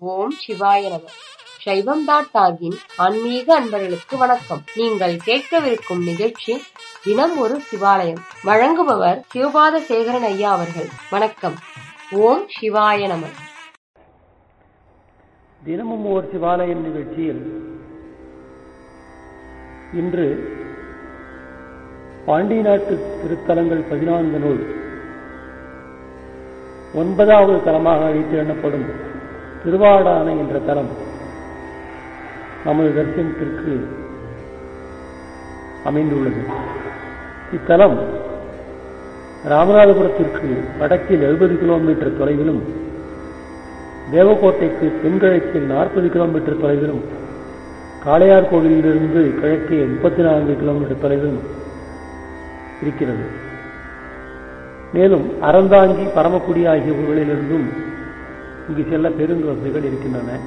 ஓம் சிவாய நம சைவம் டாட் டாகின் ஆன்மீக அன்பர்களுக்கு வணக்கம் நீங்கள் கேட்கவிருக்கும் நிகழ்ச்சி தினம் ஒரு சிவாலயம் வழங்குபவர் சிவபாத சேகரன் ஐயா அவர்கள் வணக்கம் ஓம் சிவாய நம தினமும் ஓர் சிவாலயம் நிகழ்ச்சியில் இன்று பாண்டி நாட்டு திருத்தலங்கள் பதினான்கு நூல் ஒன்பதாவது தலமாக அழைத்து எண்ணப்படும் திருவாடானை என்ற தலம் நமது தரிசனத்திற்கு அமைந்துள்ளது இத்தலம் ராமநாதபுரத்திற்கு வடக்கில் எழுபது கிலோமீட்டர் தொலைவிலும் தேவக்கோட்டைக்கு தென்கிழக்கில் நாற்பது கிலோமீட்டர் தொலைவிலும் காளையார் கோவிலிலிருந்து கிழக்கே முப்பத்தி நான்கு கிலோமீட்டர் தொலைவிலும் இருக்கிறது மேலும் அறந்தாங்கி பரமக்குடி ஆகிய ஊர்களிலிருந்தும் இங்கு செல்ல பேருந்து வசதிகள் இருக்கின்றன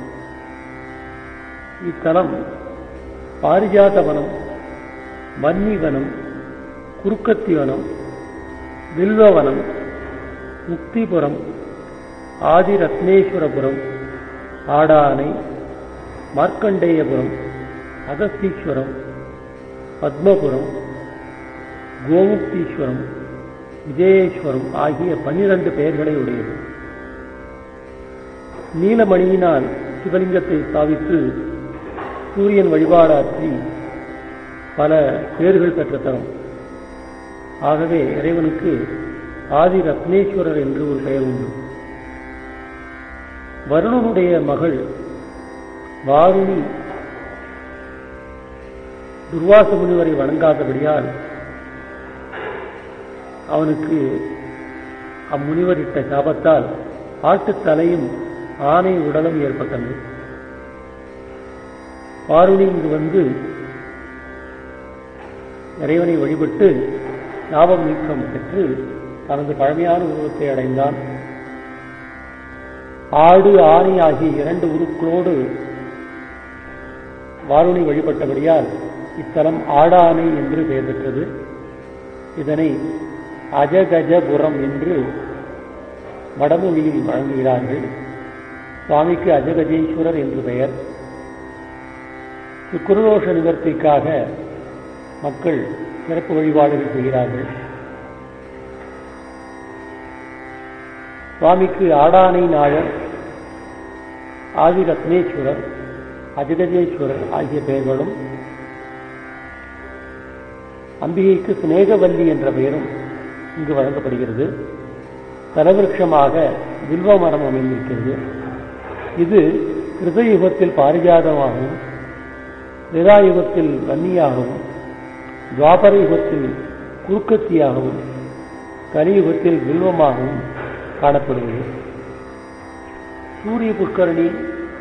இத்தலம் பாரிஜாத வனம் வன்னி வனம் குறுக்கத்தி வனம் வில்வவனம் முக்திபுரம் ஆதிரத்னேஸ்வரபுரம் ஆடானை மார்க்கண்டேயபுரம் அகஸ்தீஸ்வரம் பத்மபுரம் கோமுக்தீஸ்வரம் விஜயேஸ்வரம் ஆகிய பன்னிரண்டு பெயர்களை உடையது நீலமணியினால் சிவலிங்கத்தை ஸ்தாபித்து சூரியன் வழிபாடாற்றி பல பேர்கள் பெற்ற தரம் ஆகவே இறைவனுக்கு ஆதி ரத்னேஸ்வரர் என்று ஒரு பெயர் உண்டு வருணனுடைய மகள் வாருணி துர்வாச முனிவரை வணங்காதபடியால் அவனுக்கு அம்முனிவரிட்ட சாபத்தால் ஆட்டுத் தலையும் ஆணை உடலும் ஏற்பட்டது வாருணி இங்கு வந்து இறைவனை வழிபட்டு லாபம் நீக்கம் பெற்று தனது பழமையான உருவத்தை அடைந்தான் ஆடு ஆணை ஆகிய இரண்டு உருக்களோடு வாருணி வழிபட்டபடியால் இத்தலம் ஆடானை என்று பெயர் பெற்றது இதனை அஜகஜபுரம் என்று வடமொழியில் வழங்குகிறார்கள் சுவாமிக்கு அஜகஜேஸ்வரர் என்று பெயர் குருதோஷ நிவர்த்திக்காக மக்கள் சிறப்பு வழிபாடுகள் செய்கிறார்கள் சுவாமிக்கு ஆடானை நாயர் ஆதி ரத்னேஸ்வரர் அஜகஜேஸ்வரர் ஆகிய பெயர்களும் அம்பிகைக்கு சிநேகவல்லி என்ற பெயரும் இங்கு வழங்கப்படுகிறது தலவிருஷமாக வில்வ மரம் அமைந்திருக்கிறது இது கிருதயுகத்தில் பாரிஜாதமாகவும் திராயுகத்தில் வன்னியாகவும் துவாபர யுகத்தில் குறுக்கத்தியாகவும் கலியுகத்தில் வில்வமாகவும் காணப்படுகிறது சூரிய புஷ்கரணி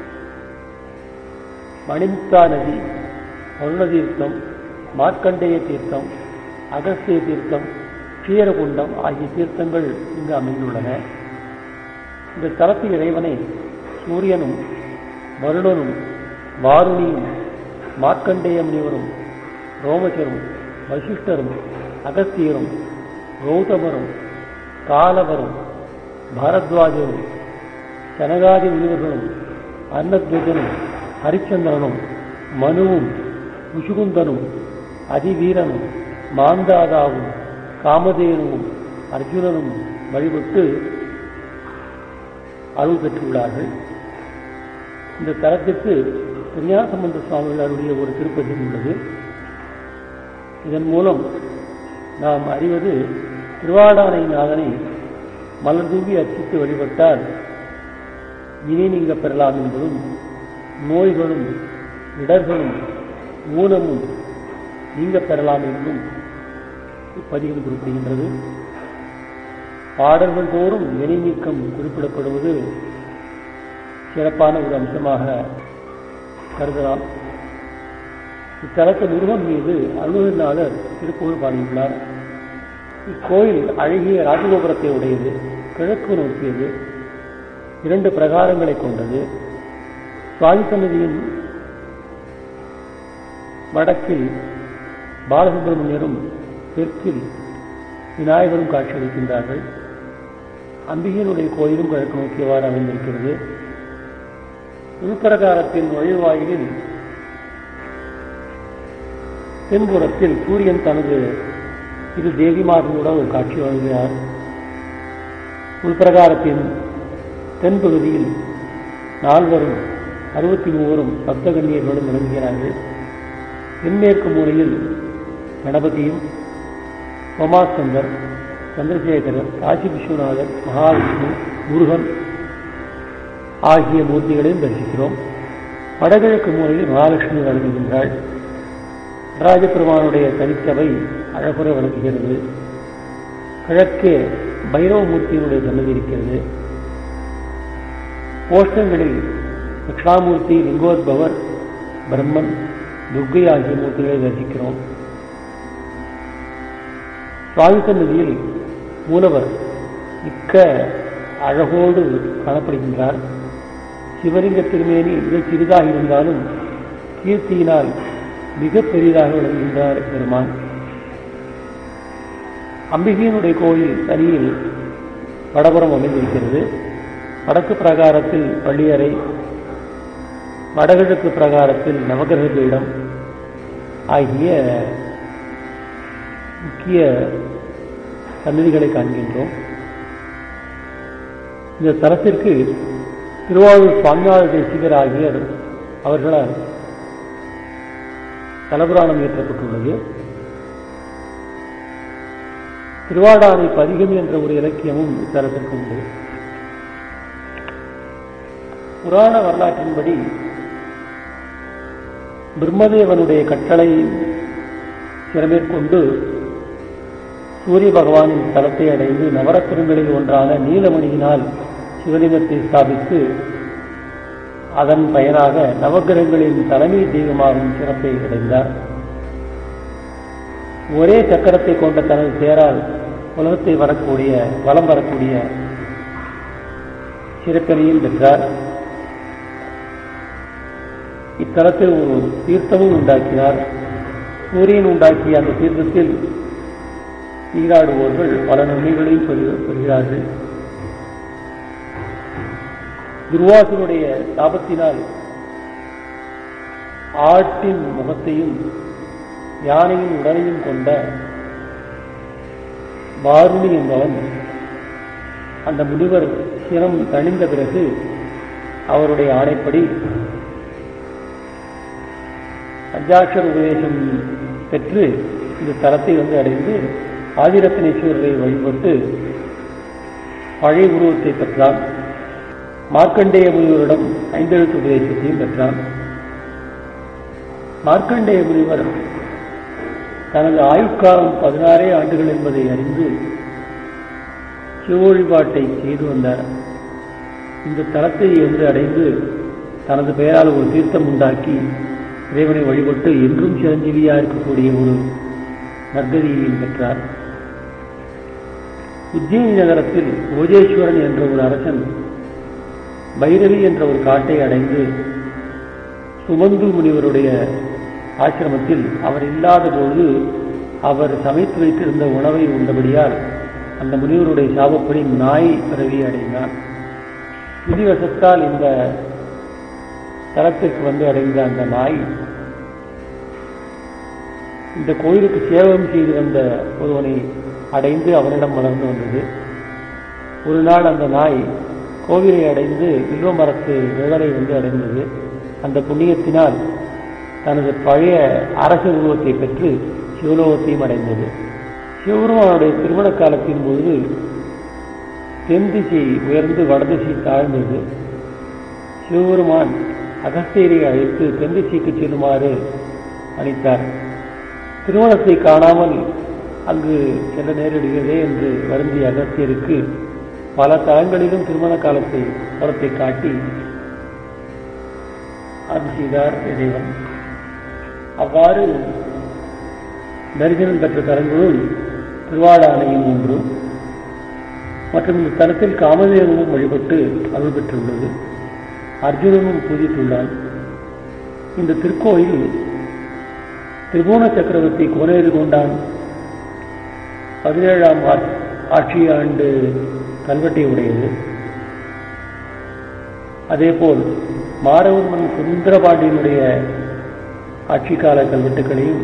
மணிமுக்தா நதி அருண தீர்த்தம் மார்க்கண்டேய தீர்த்தம் அகஸ்திய தீர்த்தம் க்ஷீரகுண்டம் ஆகிய தீர்த்தங்கள் இங்கு அமைந்துள்ளன இந்த தலத்து இறைவனை சூரியனும் வருணனும் வாருணியும் மார்க்கண்டேய முனிவரும் ரோமச்சரும் வசிஷ்டரும் அகஸ்தியரும் கௌதமரும் காலவரும் பாரத்வாஜரும் சனகாதி முனிவர்களும் அன்னத்வஜனும் ஹரிச்சந்திரனும் மனுவும் முசுகுந்தனும் அதிவீரனும் மாந்தாதாவும் காமதேனுவும் அர்ஜுனனும் வழிபட்டு அருள் பெற்றுள்ளார்கள் இந்த தலத்திற்கு திருஞாசம்பந்த சுவாமிகளுடைய ஒரு திருப்பதியும் உள்ளது இதன் மூலம் நாம் அறிவது திருவாடானை நாதனை மலர் தூவி அச்சித்து வழிபட்டால் இனி நீங்க பெறலாம் என்பதும் நோய்களும் இடர்களும் ஊனமும் நீங்க பெறலாம் என்றும் இப்பதிகம் குறிப்பிடுகின்றது பாடல்கள் தோறும் வினை நீக்கம் குறிப்பிடப்படுவது சிறப்பான ஒரு அம்சமாக கருதலாம் இத்தலத்து முருகன் மீது அருள்நாதர் திருப்புகழ் பாடியுள்ளார் இக்கோயில் அழகிய ராஜகோபுரத்தை உடையது கிழக்கு நோக்கியது இரண்டு பிரகாரங்களை கொண்டது சுவாமி சன்னதியின் வடக்கில் பாலசுப்பிரமணியரும் தெற்கில் விநாயகரும் காட்சியளிக்கின்றார்கள் அம்பிகையினுடைய கோயிலும் கிழக்கு நோக்கியவாறு அமைந்திருக்கிறது உள்பிரகாரத்தின் நுழைவாயிலில் தென்புறத்தில் சூரியன் தனது இரு தேவிமார்களுடன் ஒரு காட்சி வழங்குகிறார் உள்பிரகாரத்தின் தென்பகுதியில் நால்வரும் அறுபத்தி மூவரும் சப்தகன்னியர்களுடன் விளங்குகிறார்கள் தென்மேற்கு மூலையில் கணபதியும் உமாசந்தர் சந்திரசேகரர் காசி விஸ்வநாதர் மகாவிஷ்ணு முருகன் ஆகிய மூர்த்திகளையும் தரிசிக்கிறோம் வடகிழக்கு மூலையில் மகாலட்சுமி வழங்குகின்றாள் நடராஜபெருமானுடைய தனிச்சபை அழகுற விளங்குகிறது கிழக்கே பைரவமூர்த்தியினுடைய சன்னதி இருக்கிறது கோஷ்டங்களில் தட்சிணாமூர்த்தி லிங்கோத்பவர் பிரம்மன் துர்கை ஆகிய மூர்த்திகளை தரிசிக்கிறோம் சுவாமி சன்னதியில் மூலவர் மிக்க அழகோடு காணப்படுகின்றார் சிவலிங்க திருமேனி மிக சிறிதாக இருந்தாலும் கீர்த்தியினால் மிக பெரிதாக விளங்குகின்றார் பெருமான் அம்பிகையினுடைய கோயில் தனியில் வடபுறம் அமைந்திருக்கிறது வடக்கு பிரகாரத்தில் பள்ளியறை வடகிழக்கு பிரகாரத்தில் நவகிரக பீடம் ஆகிய முக்கிய சன்னதிகளை காண்கின்றோம் இந்த தலத்திற்கு திருவாரூர் சுவாமிநாத தேசிகர் ஆகிய அவர்களால் தலபுராணம் இயற்றப்பட்டுள்ளது திருவாடானை பதிகம் என்ற ஒரு இலக்கியமும் இத்தலத்திற்கு உண்டு புராண வரலாற்றின்படி பிரம்மதேவனுடைய கட்டளை சிறமேற்கொண்டு சூரிய பகவானின் தலத்தை அடைந்து நவரத்தினங்களில் ஒன்றான நீலமணியினால் சிவலிங்கத்தை ஸ்தாபித்து அதன் பயனாக நவகிரகங்களின் தலைமை தெய்வமாகும் சிறப்பை அடைந்தார் ஒரே சக்கரத்தை கொண்ட தனது தேரால் உலகத்தை வரக்கூடிய வலம் வரக்கூடிய சிறப்பினையும் பெற்றார் இத்தலத்தில் ஒரு தீர்த்தமும் உண்டாக்கினார் சூரியன் உண்டாக்கிய அந்த தீர்த்தத்தில் நீராடுவோர்கள் பல நன்மைகளையும் பெறுகிறார்கள் துர்வாசனுடைய தாபத்தினால் ஆட்டின் முகத்தையும் யானையின் உடலையும் கொண்ட வாருணி என்பவன் அந்த முனிவர் சிரம் தணிந்த பிறகு அவருடைய ஆணைப்படி பஞ்சாட்சர உபதேசம் பெற்று இந்த தலத்தை வந்து அடைந்து ஆதிரத்னேஸ்வரரை வழிபட்டு பழைய உருவத்தை பெற்றான் மார்க்கண்டேய முனிவரிடம் ஐந்தெழுத்து உபதேசத்தையும் பெற்றான் மார்க்கண்டேய முனிவர் தனது ஆயுட்காலம் பதினாறே ஆண்டுகள் என்பதை அறிந்து சிவ வழிபாட்டை செய்து வந்தார் இந்த தலத்தை என்று அடைந்து தனது பெயரால் ஒரு தீர்த்தம் உண்டாக்கி இறைவனை வழிபட்டு என்றும் சிரஞ்சீவியா இருக்கக்கூடிய ஒரு நற்கதியையும் பெற்றார் உஜ்ஜயினி நகரத்தில் ஓஜேஸ்வரன் என்ற ஒரு அரசன் பைரவி என்ற ஒரு காட்டை அடைந்து சுமந்து முனிவருடைய ஆசிரமத்தில் அவர் இல்லாத பொழுது அவர் சமைத்து வைத்திருந்த உணவை உண்டபடியால் அந்த முனிவருடைய சாபப்படி நாய் பிறவி அடைந்தான் விதிவசத்தால் இந்த தலத்திற்கு வந்து அடைந்த அந்த நாய் இந்த கோயிலுக்கு சேவகம் செய்து வந்த ஒருவனை அடைந்து அவனிடம் வளர்ந்து வந்தது ஒரு நாள் அந்த நாய் கோவிலை அடைந்து வில்வ மரத்து நிழலை வந்து அடைந்தது அந்த புண்ணியத்தினால் தனது பழைய அரச உருவத்தை பெற்று சிவலோகத்தையும் அடைந்தது சிவபெருமானுடைய திருமண காலத்தின் பொழுது தென் திசை உயர்ந்து வடதிசை தாழ்ந்தது சிவபெருமான் அகஸ்தியரை அழைத்து தென் திசைக்கு செல்லுமாறு அளித்தார் திருமணத்தை காணாமல் அங்கு செல்ல நேரிடுகிறதே என்று வருந்திய அகஸ்தியருக்கு பல தலங்களிலும் திருமண காலத்தை படத்தை காட்டி அருள் செய்தார் இறைவன் அவ்வாறு தரிசனம் பெற்ற தலங்களுள் திருவாடானையும் ஒன்று மற்றும் இந்த தலத்தில் காமதேவனும் வழிபட்டு அருள் பெற்றுள்ளது அர்ஜுனனும் பூஜித்துள்ளான் இந்த திருக்கோயில் திரிபுவன சக்கரவர்த்தி கோனேறு கொண்டான் பதினேழாம் ஆ- ஆட்சி ஆண்டு கல்வெட்டை உடையது அதேபோல் மாரவர்மன் சுந்தரபாண்டியனுடைய ஆட்சிக்கால கல்வெட்டுகளையும்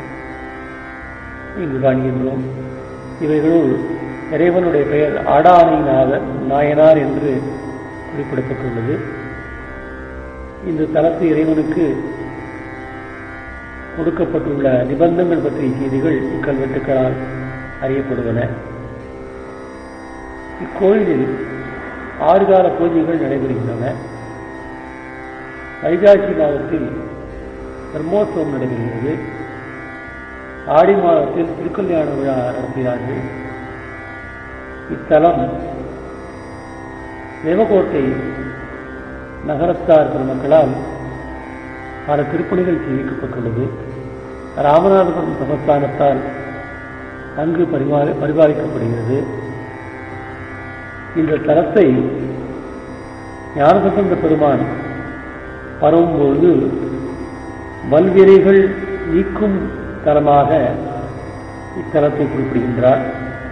இங்கு காண்கின்றோம் இவைகளுள் இறைவனுடைய பெயர் ஆடானைநாதர் நாயனார் என்று குறிப்பிடப்பட்டுள்ளது இந்த தலத்து இறைவனுக்கு கொடுக்கப்பட்டுள்ள நிபந்தங்கள் பற்றிய செய்திகள் இக்கல்வெட்டுக்களால் அறியப்படுவன இக்கோயிலில் ஆறு கால பூஜைகள் நடைபெறுகின்றன வைகாசி மாதத்தில் பிரம்மோற்சவம் நடைபெறுகிறது ஆடி மாதத்தில் திருக்கல்யாண விழா நடத்துகிறார்கள் இத்தலம் தேவகோட்டை நகரத்தார் பெருமக்களால் பல திருப்பணிகள் செய்விக்கப்பட்டுள்ளது ராமநாதபுரம் சமஸ்தானத்தால் நன்கு பரிமாறி பரிபாலிக்கப்படுகிறது இந்த தலத்தை ஞானசம்பந்த பெருமான் பரவும்பொழுது வல்விரைகள் நீக்கும் தலமாக இத்தலத்தை குறிப்பிடுகின்றார்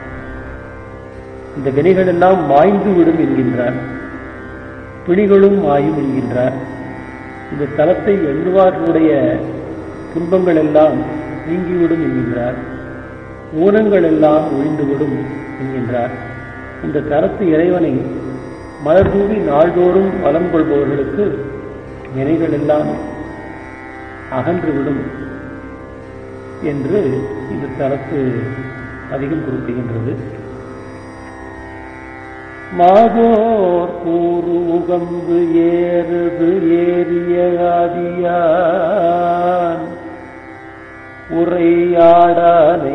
இந்த வினைகள் எல்லாம் மாய்ந்து விடும் என்கின்றார் பிணிகளும் மாயும் என்கின்றார் இந்த தலத்தை எண்ணுவார்களுடைய துன்பங்கள் எல்லாம் நீங்கிவிடும் என்கின்றார் ஊனங்கள் எல்லாம் ஒழிந்துவிடும் என்கின்றார் இந்த தலத்து இறைவனை மலர் தூவி நாள்தோறும் வலம் கொள்பவர்களுக்கு வினைகள் எல்லாம் அகன்றுவிடும் என்று இந்த தலத்து அதிகம் குறிப்பிடுகின்றது மாதோர் கூறு உகந்து ஏறுது ஏறிய ஆதியான் உரையாடனை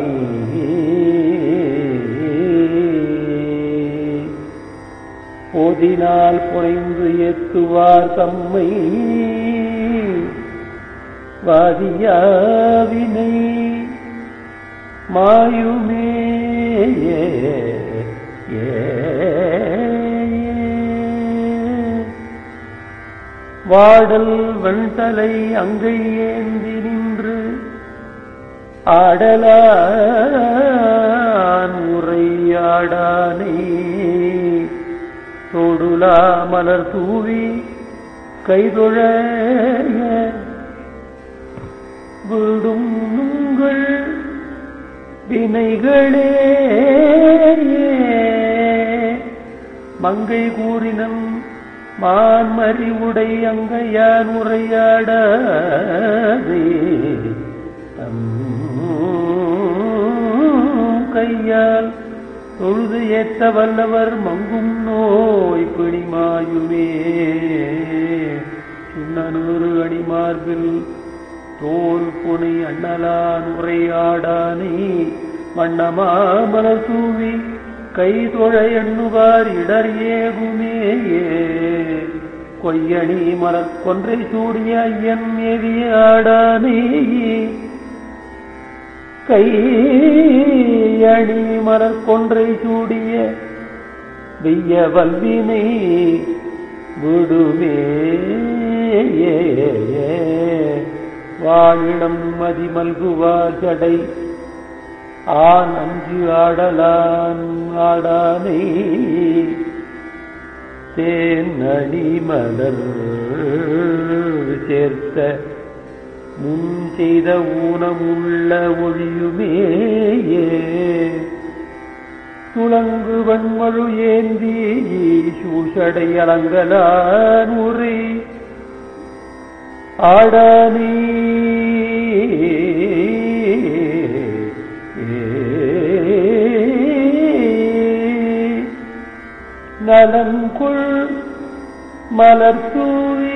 போதினால் புனைந்து எத்துவார் தம்மை வாதியாவினை மாயுமே வாடல் வெண்தலை அங்கை ஏந்தி நின்று ஆடலான் உரையாடானே தொடுலா மலர் தூவி கைதொழ விடும் உங்கள் வினைகளே மங்கை கூறினன் மான்மறி உடை அங்கையான் உரையாடே கையால் தொழுது ஏத்த வல்லவர் மங்கும் நோய் பிணிமாயுமே சின்னனூறு அணிமார்பில் தோல் புனை அண்ணலான் உரையாடானே வண்ணமாமலர் தூவி கை தொழ எண்ணுவார் இடர் ஏகுமேயே கொய்யணி மலர் கொன்றை சூடிய ஐயன் மேவிய ஆடானே கையணி மலர் கொன்றை சூடிய வெய்ய வல்வினை விடுமே வாழிடம் மதிமல்குவார் ஜடை ஆன் அஞ்சு ஆடலான் ஆடானை தேனடி மலர் சேர்த்த முன் செய்த ஊனமுள்ள ஒழியுமேயே துளங்கு வன்மழு ஏந்தி சூஷடை அலங்கலான் உரை ஆடானே நலங்குள் மலர் தூவி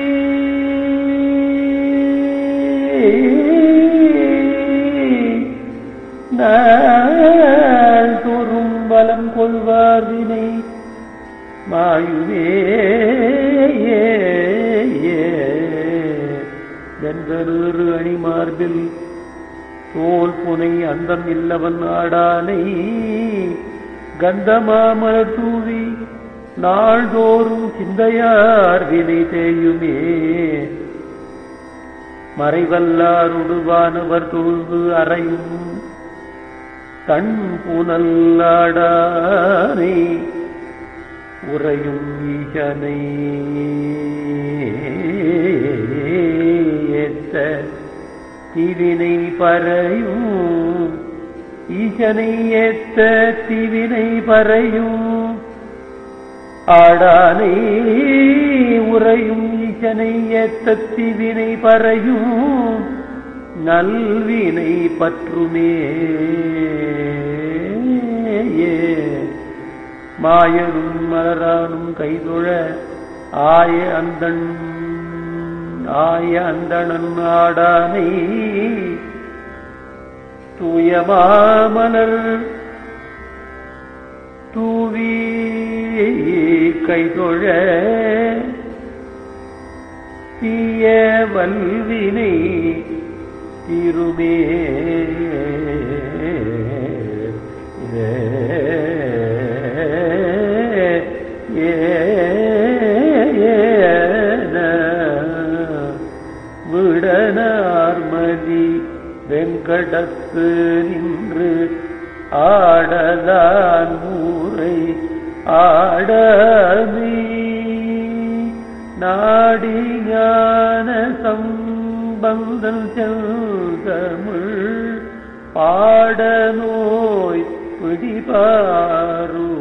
நாள் தோறும் வலம் கொள்வார் வினை மாயுவே வென்றரு அணி மார்பில் தோல் புனை அந்தம் இல்லவன் ஆடானை கந்தமாமலர் தூவி நாள்தோறும் சிந்தையார் வினை தேயுமே மறைவல்லாருடுவானவர் தொழுது அறையும் தன் புனல்லாடானை உறையும் ஈசனை ஏத்த தீவினை பறையும் ஈசனை ஏத்த தீவினை பறையும் ஆடானை உறையும் ஈசனை ஏத்த தீவினை பறையும் நல்வினை பற்றுமே மாயனும் மலரானும் கைதொழ ஆய அந்தன் ஆய அந்தணன் ஆடானை தூயமாமலர் தூவி கைதொழ தீய வல்வினை திருமே விடனார்மதி வெங்கடத்து நின்று ஆடலான் ஊரை ஆடமே நாடி ஞான சம்பந்தல் செல்தமிழ் பாட நோய் பிடிபாரு